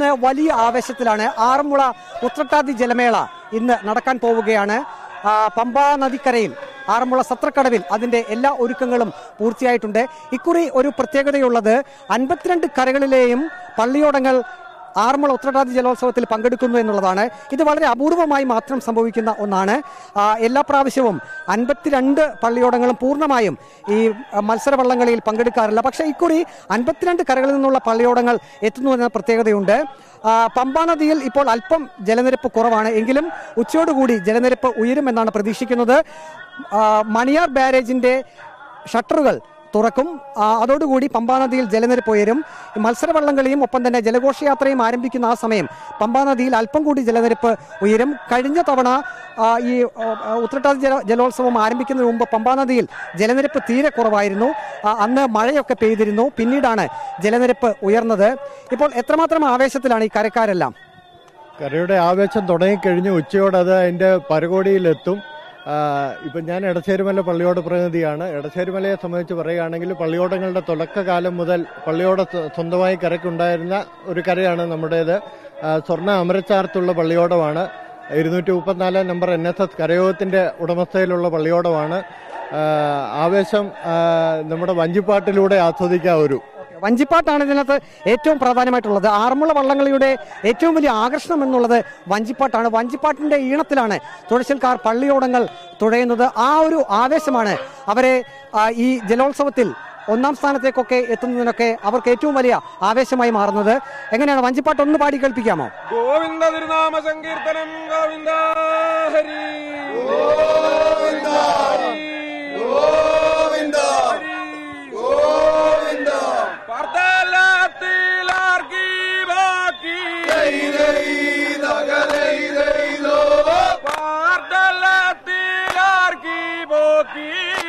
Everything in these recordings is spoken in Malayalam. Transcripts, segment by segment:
ഇന്ന് വലിയ ആവേശത്തിലാണ് ആറന്മുള ഉത്രട്ടാതി ജലമേള ഇന്ന് നടക്കാൻ പോവുകയാണ് ആ, പമ്പാ നദിക്കരയിൽ ആറന്മുള സത്രക്കടവിൽ അതിന്റെ എല്ലാ ഒരുക്കങ്ങളും പൂർത്തിയായിട്ടുണ്ട് ഇക്കുറി ഒരു പ്രത്യേകതയുള്ളത് അൻപത്തിരണ്ട് കരകളിലെയും പള്ളിയോടങ്ങൾ ആറന്മുള ഉത്രട്ടാതി ജലോത്സവത്തിൽ പങ്കെടുക്കുന്നു എന്നുള്ളതാണ് ഇത് വളരെ അപൂർവമായി മാത്രം സംഭവിക്കുന്ന ഒന്നാണ് ആ, എല്ലാ പ്രാവശ്യവും അൻപത്തിരണ്ട് പള്ളിയോടങ്ങളും പൂർണ്ണമായും ഈ ആ, മത്സരവള്ളങ്ങളിൽ പങ്കെടുക്കാറില്ല പക്ഷേ ഇക്കുറി അൻപത്തിരണ്ട് കരകളിൽ നിന്നുള്ള പള്ളിയോടങ്ങൾ എത്തുന്നു എന്ന പ്രത്യേകതയുണ്ട് ആ, പമ്പാ നദിയിൽ ഇപ്പോൾ അല്പം ജലനിരപ്പ് കുറവാണ് എങ്കിലും ഉച്ചയോടുകൂടി ജലനിരപ്പ് ഉയരുമെന്നാണ് പ്രതീക്ഷിക്കുന്നത് ആ, മണിയാർ ബാരേജിന്റെ ഷട്ടറുകൾ തുറക്കും ആ, അതോടുകൂടി പമ്പാ നദിയിൽ ജലനിരപ്പ് ഉയരും ഈ മത്സരവള്ളംകളിയും ഒപ്പം തന്നെ ജലഘോഷയാത്രയും ആരംഭിക്കുന്ന ആ സമയം പമ്പാ നദിയിൽ അല്പം കൂടി ജലനിരപ്പ് ഉയരും കഴിഞ്ഞ തവണ ആ, ഈ ആ, ആ, ഉത്രട്ടാതി ജല ജലോത്സവം ആരംഭിക്കുന്നതിന് മുമ്പ് പമ്പാ നദിയിൽ ജലനിരപ്പ് തീരെ കുറവായിരുന്നു ആ, അന്ന് മഴയൊക്കെ പെയ്തിരുന്നു പിന്നീടാണ് ജലനിരപ്പ് ഉയർന്നത് ഇപ്പോൾ എത്രമാത്രം ആവേശത്തിലാണ് ഈ കരക്കാരെല്ലാം കരയുടെ ആവേശം തുടങ്ങിക്കഴിഞ്ഞ് ഉച്ചയോടെ അത് അതിന്റെ പരകോടിയിലെത്തും ആ, ഇപ്പം ഞാൻ എടച്ചേരുമല പള്ളിയോട് പ്രതിനിധിയാണ് എടച്ചേരുമലയെ സംബന്ധിച്ച് പറയുകയാണെങ്കിൽ പള്ളിയോടങ്ങളുടെ തുടക്കകാലം മുതൽ പള്ളിയോട് സ്വ- സ്വന്തമായി കരയ്ക്കുണ്ടായിരുന്ന ഒരു കരയാണ് നമ്മുടേത് ആ, സ്വർണ്ണ അമരച്ചാർത്തുള്ള പള്ളിയോടമാണ് ഇരുന്നൂറ്റി മുപ്പത്തിനാല് നമ്പർ എൻ എസ് എസ് കരയോഗത്തിന്റെ ഉടമസ്ഥയിലുള്ള പള്ളിയോടമാണ് ആ, ആവേശം ആ, നമ്മുടെ വഞ്ചിപ്പാട്ടിലൂടെ ആസ്വദിക്കാം ഒരു വഞ്ചിപ്പാട്ടാണ് ഇതിനകത്ത് ഏറ്റവും പ്രാധാന്യമായിട്ടുള്ളത് ആറന്മുള വള്ളംകളിയുടെ ഏറ്റവും വലിയ ആകർഷണം എന്നുള്ളത് വഞ്ചിപ്പാട്ടാണ് വഞ്ചിപ്പാട്ടിന്റെ ഈണത്തിലാണ് തുഴച്ചിൽക്കാർ പള്ളിയോടങ്ങൾ തുഴയുന്നത് ആ ഒരു ആവേശമാണ് അവരെ ആ, ഈ ജലോത്സവത്തിൽ ഒന്നാം സ്ഥാനത്തേക്കൊക്കെ എത്തുന്നതിനൊക്കെ അവർക്ക് ഏറ്റവും വലിയ ആവേശമായി മാറുന്നത് എങ്ങനെയാണ് വഞ്ചിപ്പാട്ട് ഒന്ന് പാടി കേൾപ്പിക്കാമോ ഗോവിന്ദ തിരുനാമ സങ്കീർത്തനം ഗോവിന്ദ ഹരി ഗോവിന്ദ ഗോവിന്ദ ഗോവിന്ദ പാർത്തലത്തിലാർക്കി ബാക്കി പാർത്തലത്തിലാർക്കി ബാക്കി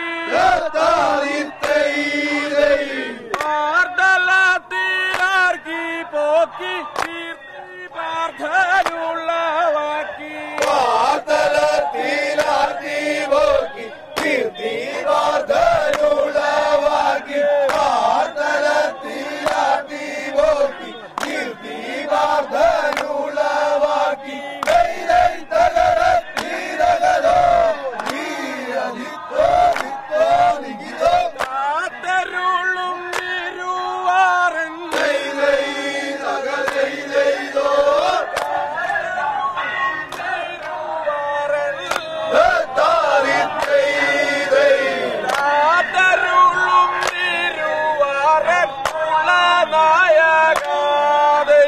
പാർത്തലത്തിലാർക്കി പോക്കി കീർത്തി പ്രാർത്ഥനുള്ള വാക്കി കാത്തരുളും തിരുവാറൻ കാത്തരുളും തിരുവാറൻ ഉള്ള നായകാതൈ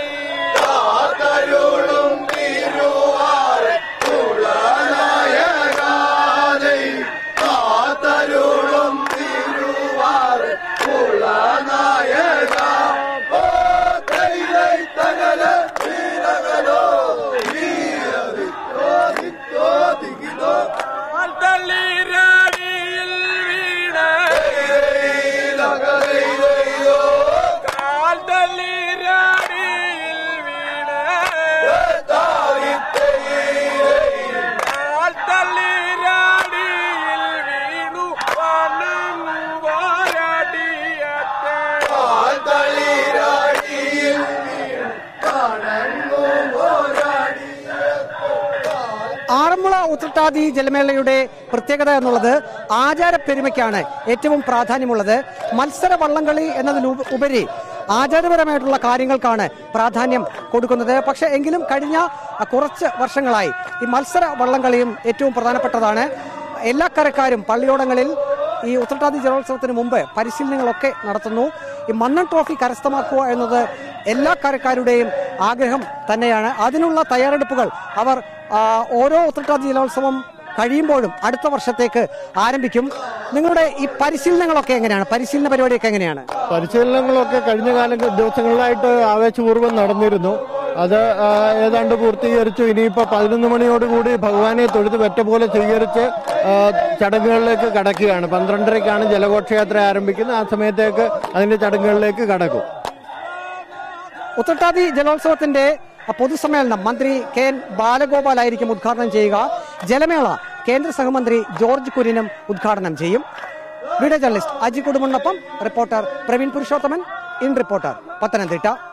തള്ളിരാടിയിൽ വീണ കാൽ തള്ളിരാടിയിൽ വീണ കാൽ തള്ളിരാടിയിൽ വീണു വണങ്ങു പോരാടിയത്തെ ആറന്മുള ഉത്രട്ടാതി ജലമേളയുടെ പ്രത്യേകത എന്നുള്ളത് ആചാരപ്പെരുമയ്ക്കാണ് ഏറ്റവും പ്രാധാന്യമുള്ളത് മത്സര വള്ളംകളി എന്നതിലുപ- ഉപരി ആചാരപരമായിട്ടുള്ള കാര്യങ്ങൾക്കാണ് പ്രാധാന്യം കൊടുക്കുന്നത് പക്ഷെ എങ്കിലും കഴിഞ്ഞ അഹ്, കുറച്ച് വർഷങ്ങളായി ഈ മത്സര വള്ളംകളിയും ഏറ്റവും പ്രധാനപ്പെട്ടതാണ് എല്ലാ കരക്കാരും പള്ളിയോടങ്ങളിൽ ഈ ഉത്രട്ടാതി ജലോത്സവത്തിന് മുമ്പ് പരിശീലനങ്ങളൊക്കെ നടത്തുന്നു ഈ മന്നൻ ട്രോഫി കരസ്ഥമാക്കുക എന്നത് എല്ലാ കരക്കാരുടെയും ആഗ്രഹം തന്നെയാണ് അതിനുള്ള തയ്യാറെടുപ്പുകൾ അവർ ആ, ഓരോ ഉത്രട്ടാതി ജലോത്സവം കഴിയുമ്പോഴും അടുത്ത വർഷത്തേക്ക് ആരംഭിക്കും നിങ്ങളുടെ ഈ പരിശീലനങ്ങളൊക്കെ എങ്ങനെയാണ് പരിശീലന പരിപാടിയൊക്കെ എങ്ങനെയാണ് പരിശീലനങ്ങളൊക്കെ കഴിഞ്ഞ കാല ദിവസങ്ങളിലായിട്ട് ആവേശപൂർവ്വം നടന്നിരുന്നു അത് ആ, ഏതാണ്ട് പൂർത്തീകരിച്ചു ഇനിയിപ്പോ പതിനൊന്ന് മണിയോടുകൂടി ഭഗവാനെ തൊഴുത് വെറ്റ പോലെ സ്വീകരിച്ച് ആ, ചടങ്ങുകളിലേക്ക് കടക്കുകയാണ് പന്ത്രണ്ടരയ്ക്കാണ് ജലഘോഷയാത്ര ആരംഭിക്കുന്നത് ആ സമയത്തേക്ക് അതിന്റെ ചടങ്ങുകളിലേക്ക് കടക്കും ഉത്രട്ടാതി ജലോത്സവത്തിന്റെ പൊതുസമ്മേളനം മന്ത്രി കെ എൻ ബാലഗോപാൽ ആയിരിക്കും ഉദ്ഘാടനം ചെയ്യുക ജലമേള കേന്ദ്ര സഹമന്ത്രി ജോർജ് കുര്യനും ഉദ്ഘാടനം ചെയ്യും വീഡിയോ ജേർണലിസ്റ്റ് അജി കുടുംബനൊപ്പം reporter Praveen Purushothaman in reporter Pathanamthitta